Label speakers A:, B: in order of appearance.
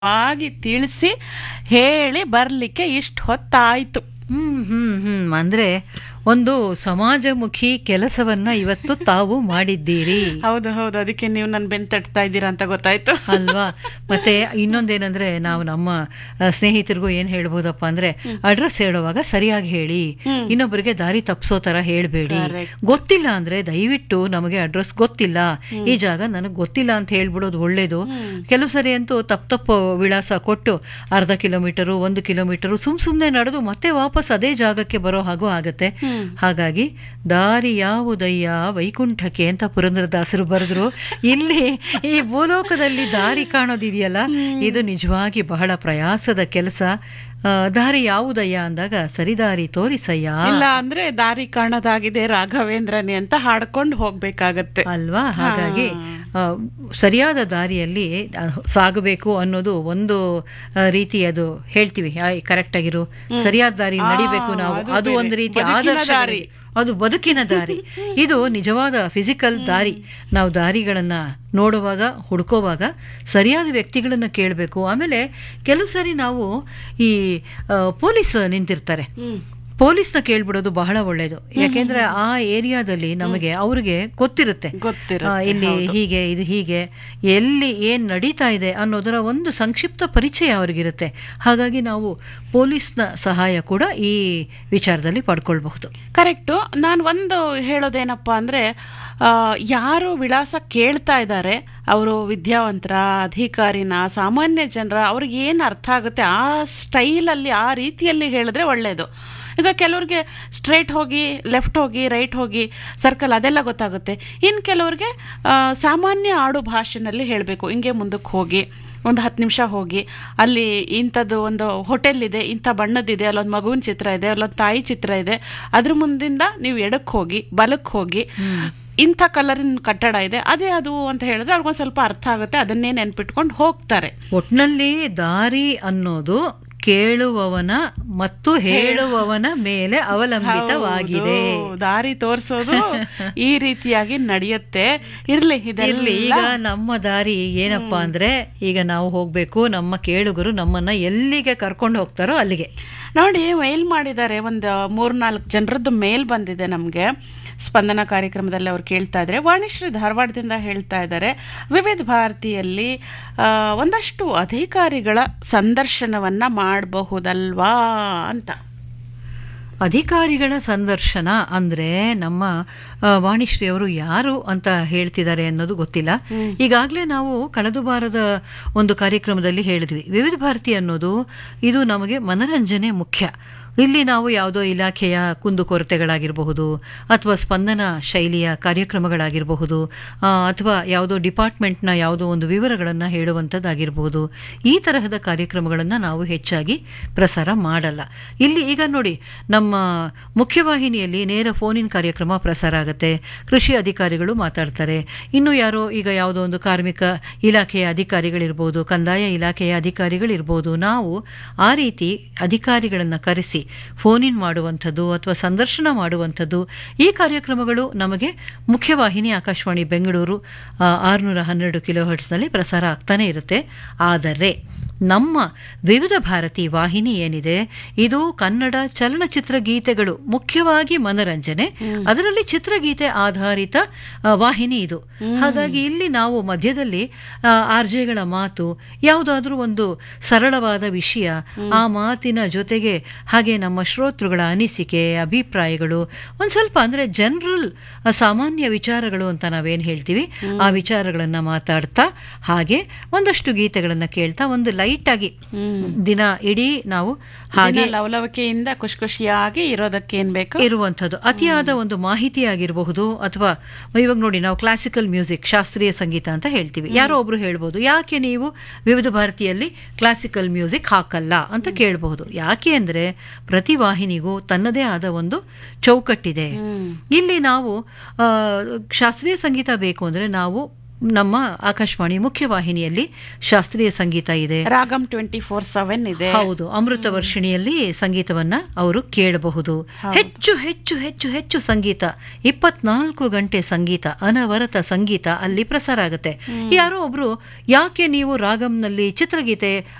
A: ಆಗಿ ತಿಳಿಸಿ ಹೇಳಿ ಬರ್ಲಿಕ್ಕೆ ಇಷ್ಟು ಹೊತ್ತಾಯ್ತು
B: ಹ್ಮ್ ಹ್ಮ್ ಹ್ಮ್ ಅಂದ್ರೆ ಒಂದು ಸಮಾಜಮುಖಿ ಕೆಲಸವನ್ನ ಇವತ್ತು ತಾವು ಮಾಡಿದ್ದೀರಿ
A: ಹೌದು ಹೌದು ಅದಕ್ಕೆ ನೀವು ನನ್ನ ಬೆನ್ ತಟ್ತಾ ಇದ್ದೀರಾ ಅಂತ ಗೊತ್ತಾಯ್ತು
B: ಅಲ್ವಾ ಮತ್ತೆ ಇನ್ನೊಂದೇನಂದ್ರೆ ನಾವು ನಮ್ಮ ಆ, ಸ್ನೇಹಿತರಿಗೂ ಏನ್ ಹೇಳ್ಬೋದಪ್ಪ ಅಂದ್ರೆ ಅಡ್ರೆಸ್ ಹೇಳುವಾಗ ಸರಿಯಾಗಿ ಹೇಳಿ ಇನ್ನೊಬ್ಬರಿಗೆ ದಾರಿ ತಪ್ಪಿಸೋ ತರ ಹೇಳ್ಬೇಡಿ
A: Correct.
B: ಗೊತ್ತಿಲ್ಲ ಅಂದ್ರೆ ದಯವಿಟ್ಟು ನಮಗೆ ಅಡ್ರೆಸ್ ಗೊತ್ತಿಲ್ಲ ಈ ಜಾಗ ನನಗೆ ಗೊತ್ತಿಲ್ಲ ಅಂತ ಹೇಳ್ಬಿಡೋದು ಒಳ್ಳೇದು ಕೆಲವು ಸರಿ ಅಂತೂ ತಪ್ಪು ತಪ್ಪು ವಿಳಾಸ ಕೊಟ್ಟು ಅರ್ಧ ಕಿಲೋಮೀಟರು ಒಂದು ಕಿಲೋಮೀಟರು ಸುಮ್ ಸುಮ್ನೆ ನಡೆದು ಮತ್ತೆ ವಾಪಸ್ ಅದೇ ಜಾಗಕ್ಕೆ ಬರೋ ಹಾಗೂ ಆಗತ್ತೆ ಹಾಗಾಗಿ ದಾರಿ ಯಾವುದಯ್ಯ ವೈಕುಂಠಕ್ಕೆ ಅಂತ ಪುರಂದರದಾಸರು ಬರೆದ್ರು ಇಲ್ಲಿ ಈ ಭೂಲೋಕದಲ್ಲಿ ದಾರಿ ಕಾಣೋದಿದೆಯಲ್ಲ ಇದು ನಿಜವಾಗಿ ಬಹಳ ಪ್ರಯಾಸದ ಕೆಲಸ ಆ, ದಾರಿ ಯಾವುದಯ್ಯ ಅಂದಾಗ ಸರಿದಾರಿ ತೋರಿಸಯ್ಯ
A: ಇಲ್ಲ ಅಂದ್ರೆ ದಾರಿ ಕಾಣೋದಾಗಿದೆ ರಾಘವೇಂದ್ರನೇ ಅಂತ ಹಾಡ್ಕೊಂಡು ಹೋಗ್ಬೇಕಾಗತ್ತೆ
B: ಅಲ್ವಾ ಹಾಗಾಗಿ ಆ, ಸರಿಯಾದ ದಾರಿಯಲ್ಲಿ ಆ, ಸಾಗಬೇಕು ಅನ್ನೋದು ಒಂದು ಆ, ರೀತಿ ಅದು ಹೇಳ್ತೀವಿ ಕರೆಕ್ಟ್ ಆಗಿರು ಸರಿಯಾದ ದಾರಿ ನಡಿಬೇಕು ನಾವು
A: ಅದು
B: ಅದು ಒಂದು
A: ಬೇರೆ.
B: ರೀತಿ
A: ಬದುಕಿನ
B: ಆದರ್ಶ
A: ದಾರಿ.
B: ಅದು ಬದುಕಿನ ದಾರಿ ಇದು ನಿಜವಾದ ಫಿಸಿಕಲ್ ದಾರಿ ನಾವು ದಾರಿಗಳನ್ನ ನೋಡುವಾಗ ಹುಡುಕೋವಾಗ ಸರಿಯಾದ ವ್ಯಕ್ತಿಗಳನ್ನ ಕೇಳಬೇಕು ಆಮೇಲೆ ಕೆಲವು ಸರಿ ನಾವು ಈ ಆ, ಪೊಲೀಸ್ ನಿಂತಿರ್ತಾರೆ ಪೊಲೀಸ್ನ ಕೇಳ್ಬಿಡೋದು ಬಹಳ ಒಳ್ಳೇದು ಯಾಕೆಂದ್ರೆ ಆ ಏರಿಯಾದಲ್ಲಿ ನಮಗೆ ಅವ್ರಿಗೆ ಗೊತ್ತಿರುತ್ತೆ
A: ಗೊತ್ತಿರುತ್ತೆ,
B: ಆ, ಇಲ್ಲಿ ಹೀಗೆ ಇದು ಹೀಗೆ ಎಲ್ಲಿ ಏನ್ ನಡೀತಾ ಇದೆ ಅನ್ನೋದರ ಒಂದು ಸಂಕ್ಷಿಪ್ತ ಪರಿಚಯ ಅವ್ರಿಗಿರುತ್ತೆ ಹಾಗಾಗಿ ನಾವು ಪೊಲೀಸ್ನ ಸಹಾಯ ಕೂಡ ಈ ವಿಚಾರದಲ್ಲಿ ಪಡ್ಕೊಳ್ಬಹುದು
A: ಕರೆಕ್ಟು ನಾನು ಒಂದು ಹೇಳೋದೇನಪ್ಪ ಅಂದ್ರೆ ಆ, ಯಾರು ವಿಳಾಸ ಕೇಳ್ತಾ ಇದ್ದಾರೆ ಅವರು ವಿದ್ಯಾವಂತರ ಅಧಿಕಾರಿನ ಸಾಮಾನ್ಯ ಜನರ ಅವ್ರಿಗೆ ಏನು ಅರ್ಥ ಆಗುತ್ತೆ ಆ ಸ್ಟೈಲಲ್ಲಿ ಆ ರೀತಿಯಲ್ಲಿ ಹೇಳಿದ್ರೆ ಒಳ್ಳೆಯದು ಈಗ ಕೆಲವ್ರಿಗೆ ಸ್ಟ್ರೈಟ್ ಹೋಗಿ ಲೆಫ್ಟ್ ಹೋಗಿ ರೈಟ್ ಹೋಗಿ ಸರ್ಕಲ್ ಅದೆಲ್ಲ ಗೊತ್ತಾಗುತ್ತೆ ಇನ್ನು ಕೆಲವ್ರಿಗೆ ಆ, ಸಾಮಾನ್ಯ ಆಡು ಭಾಷೆನಲ್ಲಿ ಹೇಳಬೇಕು ಹಿಂಗೆ ಮುಂದಕ್ಕೆ ಹೋಗಿ ಒಂದು ಹತ್ತು ನಿಮಿಷ ಹೋಗಿ ಅಲ್ಲಿ ಇಂಥದ್ದು ಒಂದು ಹೋಟೆಲ್ ಇದೆ ಇಂಥ ಬಣ್ಣದ್ದಿದೆ ಅಲ್ಲೊಂದು ಮಗುವಿನ ಚಿತ್ರ ಇದೆ ಅಲ್ಲೊಂದು ತಾಯಿ ಚಿತ್ರ ಇದೆ ಅದ್ರ ಮುಂದಿಂದ ನೀವು ಎಡಕ್ಕೆ ಹೋಗಿ ಬಲಕ್ಕೆ ಹೋಗಿ ಇಂಥ ಕಲರಿನ ಕಟ್ಟಡ ಇದೆ ಅದೇ ಅದು ಅಂತ ಹೇಳಿದ್ರೆ ಅವ್ರಿಗೊಂದು ಸ್ವಲ್ಪ ಅರ್ಥ ಆಗುತ್ತೆ ಅದನ್ನೇ ನೆನ್ಪಿಟ್ಕೊಂಡು ಹೋಗ್ತಾರೆ
B: ಒಟ್ನಲ್ಲಿ ದಾರಿ ಅನ್ನೋದು ಕೇಳುವವನ ಮತ್ತು ಹೇಳುವವನ ಮೇಲೆ ಅವಲಂಬಿತವಾಗಿದೆ
A: ಹೌದು, ದಾರಿ ತೋರಿಸೋದು ಈ ರೀತಿಯಾಗಿ ನಡೆಯುತ್ತೆ ಇರ್ಲಿ
B: ಇರ್ಲಿ
A: ಇದೆಲ್ಲ
B: ಈಗ ನಮ್ಮ ದಾರಿ ಏನಪ್ಪಾ ಅಂದ್ರೆ ಈಗ ನಾವು ಹೋಗ್ಬೇಕು ನಮ್ಮ ಕೇಳುಗರು ನಮ್ಮನ್ನ ಎಲ್ಲಿಗೆ ಕರ್ಕೊಂಡು ಹೋಗ್ತಾರೋ ಅಲ್ಲಿಗೆ
A: ನೋಡಿ ಮೇಲ್ ಮಾಡಿದ್ದಾರೆ ಒಂದು ಮೂರ್ನಾಲ್ಕು ಜನರದ್ದು ಮೇಲ್ ಬಂದಿದೆ ನಮಗೆ ಸ್ಪಂದನ ಕಾರ್ಯಕ್ರಮದಲ್ಲಿ ಅವ್ರು ಕೇಳ್ತಾ ಇದ್ದಾರೆ ವಾಣಿಶ್ರೀ ಧಾರವಾಡದಿಂದ ಹೇಳ್ತಾ ಇದ್ದಾರೆ ವಿವಿಧ ಭಾರತಿಯಲ್ಲಿ ಆ, ಒಂದಷ್ಟು ಅಧಿಕಾರಿಗಳ ಸಂದರ್ಶನವನ್ನ ಮಾಡಬಹುದಲ್ವಾ ಅಂತ
B: ಅಧಿಕಾರಿಗಳ ಸಂದರ್ಶನ ಅಂದ್ರೆ ನಮ್ಮ ಆ, ವಾಣಿಶ್ರೀ ಅವರು ಯಾರು ಅಂತ ಹೇಳ್ತಿದ್ದಾರೆ ಅನ್ನೋದು ಗೊತ್ತಿಲ್ಲ ಈಗಾಗಲೇ ನಾವು ಕಳೆದ ವಾರದ ಒಂದು ಕಾರ್ಯಕ್ರಮದಲ್ಲಿ ಹೇಳಿದ್ವಿ ವಿವಿಧ ಭಾರತಿ ಅನ್ನೋದು ಇದು ನಮಗೆ ಮನರಂಜನೆ ಮುಖ್ಯ ಇಲ್ಲಿ ನಾವು ಯಾವುದೋ ಇಲಾಖೆಯ ಕುಂದುಕೊರತೆಗಳಾಗಿರಬಹುದು ಅಥವಾ ಸ್ಪಂದನ ಶೈಲಿಯ ಕಾರ್ಯಕ್ರಮಗಳಾಗಿರಬಹುದು ಆ, ಅಥವಾ ಯಾವುದೋ ಡಿಪಾರ್ಟ್ಮೆಂಟ್ನ ಯಾವುದೋ ಒಂದು ವಿವರಗಳನ್ನು ಹೇಳುವಂಥದ್ದಾಗಿರಬಹುದು ಈ ತರಹದ ಕಾರ್ಯಕ್ರಮಗಳನ್ನು ನಾವು ಹೆಚ್ಚಾಗಿ ಪ್ರಸಾರ ಮಾಡಲ್ಲ ಇಲ್ಲಿ ಈಗ ನೋಡಿ ನಮ್ಮ ಮುಖ್ಯವಾಹಿನಿಯಲ್ಲಿ ನೇರ ಫೋನಿನ್ ಕಾರ್ಯಕ್ರಮ ಪ್ರಸಾರ ಆಗುತ್ತೆ ಕೃಷಿ ಅಧಿಕಾರಿಗಳು ಮಾತಾಡ್ತಾರೆ ಇನ್ನು ಯಾರೋ ಈಗ ಯಾವುದೋ ಒಂದು ಕಾರ್ಮಿಕ ಇಲಾಖೆಯ ಅಧಿಕಾರಿಗಳಿರ್ಬೋದು ಕಂದಾಯ ಇಲಾಖೆಯ ಅಧಿಕಾರಿಗಳಿರ್ಬೋದು ನಾವು ಆ ರೀತಿ ಅಧಿಕಾರಿಗಳನ್ನು ಕರೆಸಿ ಫೋನ್ ಇನ್ ಮಾಡುವಂಥದ್ದು ಅಥವಾ ಸಂದರ್ಶನ ಮಾಡುವಂಥದ್ದು ಈ ಕಾರ್ಯಕ್ರಮಗಳು ನಮಗೆ ಮುಖ್ಯವಾಹಿನಿ ಆಕಾಶವಾಣಿ ಬೆಂಗಳೂರು ಆರುನೂರ ಹನ್ನೆರಡು ಕಿಲೋ ಹರ್ಟ್ಸ್ನಲ್ಲಿ ಪ್ರಸಾರ ಆಗ್ತಾನೆ ಇರುತ್ತೆ ಆದರೆ ನಮ್ಮ ವಿವಿಧ ಭಾರತಿ ವಾಹಿನಿ ಏನಿದೆ ಇದು ಕನ್ನಡ ಚಲನಚಿತ್ರ ಗೀತೆಗಳು ಮುಖ್ಯವಾಗಿ ಮನರಂಜನೆ ಅದರಲ್ಲಿ ಚಿತ್ರಗೀತೆ ಆಧಾರಿತ ಆ, ವಾಹಿನಿ ಇದು ಹಾಗಾಗಿ ಇಲ್ಲಿ ನಾವು ಮಧ್ಯದಲ್ಲಿ ಆರ್ಜೆಗಳ ಮಾತು ಯಾವುದಾದ್ರೂ ಒಂದು ಸರಳವಾದ ವಿಷಯ ಆ ಮಾತಿನ ಜೊತೆಗೆ ಹಾಗೆ ನಮ್ಮ ಶ್ರೋತೃಗಳ ಅನಿಸಿಕೆ ಅಭಿಪ್ರಾಯಗಳು ಒಂದ್ ಸ್ವಲ್ಪ ಅಂದ್ರೆ ಜನರಲ್ ಸಾಮಾನ್ಯ ವಿಚಾರಗಳು ಅಂತ ನಾವೇನ್ ಹೇಳ್ತೀವಿ ಆ ವಿಚಾರಗಳನ್ನ ಮಾತಾಡ್ತಾ ಹಾಗೆ ಒಂದಷ್ಟು ಗೀತೆಗಳನ್ನ ಕೇಳ್ತಾ ಒಂದು ಲೈಟ್ ಆಗಿ ದಿನ ಇಡೀ ನಾವು ಹಾಗೆ
A: ದಿನ ಲವಲವಿಕೆಯಿಂದ ಖುಷಿ ಖುಷಿಯಾಗಿ ಇರೋದಕ್ಕೆ ಏನ್ ಬೇಕು
B: ಇರುವಂಥದ್ದು ಅತಿಯಾದ ಒಂದು ಮಾಹಿತಿ ಆಗಿರಬಹುದು ಅಥವಾ ಇವಾಗ ನೋಡಿ ನಾವು ಕ್ಲಾಸಿಕಲ್ ಮ್ಯೂಸಿಕ್ ಶಾಸ್ತ್ರೀಯ ಸಂಗೀತ ಅಂತ ಹೇಳ್ತೀವಿ ಯಾರೋ ಒಬ್ರು ಹೇಳ್ಬೋದು ಯಾಕೆ ನೀವು ವಿವಿಧ ಭಾರತಿಯಲ್ಲಿ ಕ್ಲಾಸಿಕಲ್ ಮ್ಯೂಸಿಕ್ ಹಾಕಲ್ಲ ಅಂತ ಕೇಳಬಹುದು ಯಾಕೆ ಅಂದ್ರೆ ಪ್ರತಿ ವಾಹಿನಿಗೂ ತನ್ನದೇ ಆದ ಒಂದು ಚೌಕಟ್ಟಿದೆ ಇಲ್ಲಿ ನಾವು ಆ, ಶಾಸ್ತ್ರೀಯ ಸಂಗೀತ ಬೇಕು ಅಂದ್ರೆ ನಾವು ನಮ್ಮ ಆಕಾಶವಾಣಿ ಮುಖ್ಯವಾಹಿನಿಯಲ್ಲಿ ಶಾಸ್ತ್ರೀಯ ಸಂಗೀತ ಇದೆ
A: ರಾಗಂ ಟ್ವೆಂಟಿ ಫೋರ್ ಸೆವೆನ್ ಇದೆ
B: ಹೌದು ಅಮೃತ ವರ್ಷಿಣಿಯಲ್ಲಿ ಸಂಗೀತವನ್ನ ಅವರು ಕೇಳಬಹುದು ಹೆಚ್ಚು ಹೆಚ್ಚು ಹೆಚ್ಚು ಹೆಚ್ಚು ಸಂಗೀತ ಇಪ್ಪತ್ನಾಲ್ಕು ಗಂಟೆ ಸಂಗೀತ ಅನವರತ ಸಂಗೀತ ಅಲ್ಲಿ ಪ್ರಸಾರ ಆಗುತ್ತೆ ಯಾರೋ ಒಬ್ರು ಯಾಕೆ ನೀವು ರಾಗಂನಲ್ಲಿ ಚಿತ್ರಗೀತೆ